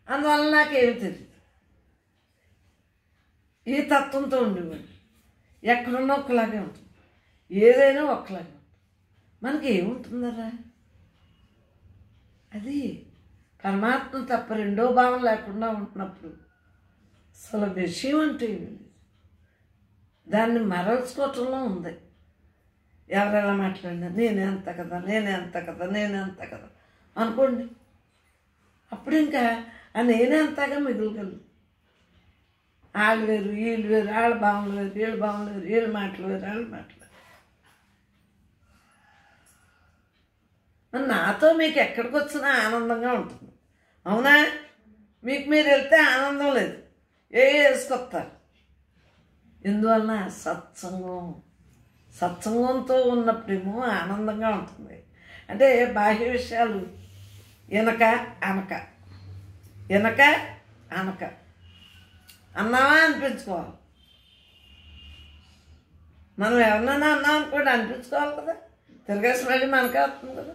అందువల్ల నాకేమి తెలియదు ఈ తత్వంతో ఉండేవాడు ఎక్కడున్నా ఒకలాగే ఉంటుంది ఏదైనా ఒకలాగే ఉంటుంది మనకి ఏముంటుందరా అది పరమాత్మ తప్ప రెండో భావం లేకుండా ఉంటున్నప్పుడు అసలు విషయం అంటే ఏమీ లేదు దాన్ని మరల్చుకోవటంలో ఉంది ఎవరెలా మాట్లాడినా నేనే అంత కదా నేనే అంత కదా నేనే అంత కదా అనుకోండి అప్పుడు ఇంకా ఆ నేనే అంతగా మిగులుగలదు వాళ్ళు వేరు వీళ్ళు వేరు వాళ్ళ భావనలు వేరు వీళ్ళ భావనలు వేరు వీళ్ళ మాటలు వేరు వాళ్ళ మాటలు వేరు. మరి నాతో మీకు ఎక్కడికి వచ్చినా ఆనందంగా ఉంటుంది అవునా మీకు మీరు వెళ్తే ఆనందం లేదు ఏ వేసుకొస్తారు ఎందువలన సత్సంగం సత్సంగంతో ఉన్నప్పుడేమో ఆనందంగా ఉంటుంది అంటే బాహ్య విషయాలు వెనక అనక వెనక అనక అన్నావా అనిపించుకోవాలి మనం ఎవరినైనా అన్నాం అనుకోండి అనిపించుకోవాలి కదా తిరగేసి మళ్ళీ మనకే వస్తుంది కదా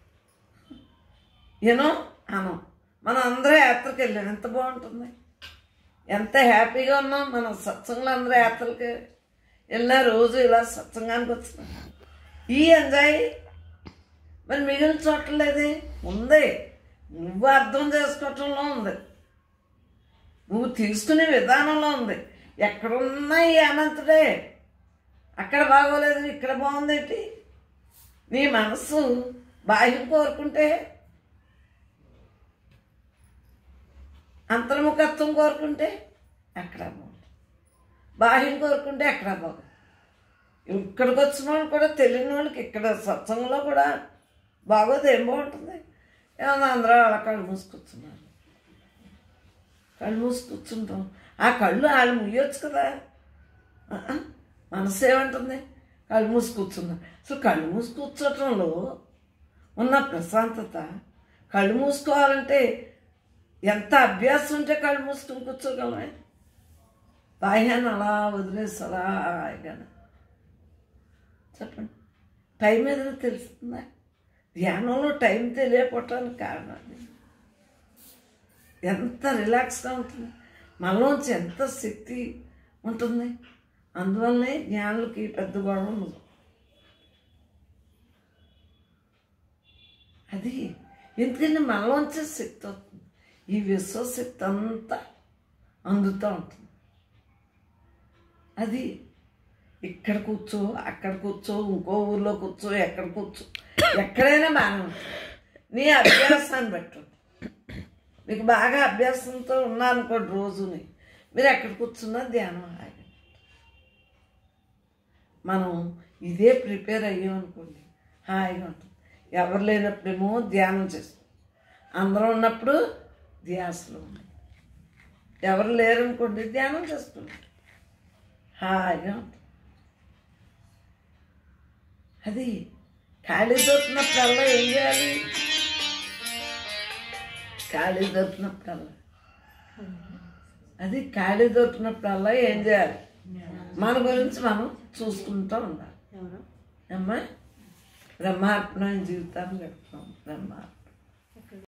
ఏనో అనం మనం అందరూ యాత్రకి వెళ్ళాం ఎంత బాగుంటుంది ఎంత హ్యాపీగా ఉన్నాం మనం సత్సంగంలో అందరూ యాత్రలకి వెళ్ళినా రోజు ఇలా సత్సంగానికి వచ్చినాం ఈ ఎంజాయ్ మరి మిగిలిన చోట్ల లేదే ఉంది నువ్వు అర్థం చేసుకోవటంలో ఉంది నువ్వు తీసుకునే విధానంలో ఉంది ఎక్కడున్నా ఈ అనంతుడే అక్కడ బాగోలేదు ఇక్కడ బాగుందేంటి నీ మనస్సు బాహ్యం కోరుకుంటే అంతర్ముఖత్వం కోరుకుంటే అక్కడ బాగుంది బాహ్యం కోరుకుంటే అక్కడ బాగుంది ఇక్కడికి వచ్చిన వాళ్ళు కూడా తెలియని వాళ్ళకి ఇక్కడ సత్సంగంలో కూడా బాగోదు ఏం బాగుంటుంది ఏమన్నా అందరూ అలా కళ్ళు మూసుకొచ్చున్నారు కళ్ళు మూసి కూర్చుంటాం ఆ కళ్ళు వాళ్ళు ముయ్యొచ్చు కదా ఆ, ఆ, మనసు ఏమంటుంది కళ్ళు మూసి కూర్చున్నా అసలు కళ్ళు మూసి కూర్చోటంలో ఉన్న ప్రశాంతత కళ్ళు మూసుకోవాలంటే ఎంత అభ్యాసం ఉంటే కళ్ళు మూసుకుని కూర్చోగలమే బాహ్యాన్ని అలా వదిలేసి అలా హాయిగానే చెప్పండి టైం ఏదైనా తెలుస్తుందా ధ్యానంలో టైం తెలియకపోవటానికి కారణం అది ఎంత రిలాక్స్గా ఉంటుంది మనలోంచి ఎంత శక్తి ఉంటుంది అందువల్లనే జ్ఞానులకి పెద్ద గొడవ ఉండదు అది ఎందుకంటే మనలోంచే శక్తి వస్తుంది ఈ విశ్వశక్తి అంతా అందుతూ ఉంటుంది అది ఇక్కడ కూర్చో అక్కడ కూర్చో ఇంకో ఊర్లో కూర్చో ఎక్కడ కూర్చో ఎక్కడైనా బాగానే ఉంటుంది నీ అభ్యాసాన్ని బట్టి ఉంటుంది. మీకు బాగా అభ్యాసంతో ఉన్నారనుకోండి రోజుని మీరు ఎక్కడ కూర్చున్నా ధ్యానం హాయిగా మనం ఇదే ప్రిపేర్ అయ్యామనుకోండి హాయిగా ఉంటుంది ఎవరు లేనప్పుడేమో ధ్యానం చేస్తాం అందరం ఉన్నప్పుడు ధ్యాసలో ఉంది ఎవరు లేరనుకోండి ధ్యానం చేస్తుంది హాయిగా ఉంటుంది అది ఖాళీ దొరికినప్పుడల్లా ఏం చేయాలి ఖాళీ దొరికినప్పుడల్లా అది ఖాళీ దొరికినప్పుడల్లా ఏం చేయాలి మన గురించి మనం చూసుకుంటూ ఉండాలి ఎవరు అమ్మా బ్రహ్మార్పణ జీవితాన్ని గడుపుతాం బ్రహ్మార్పణ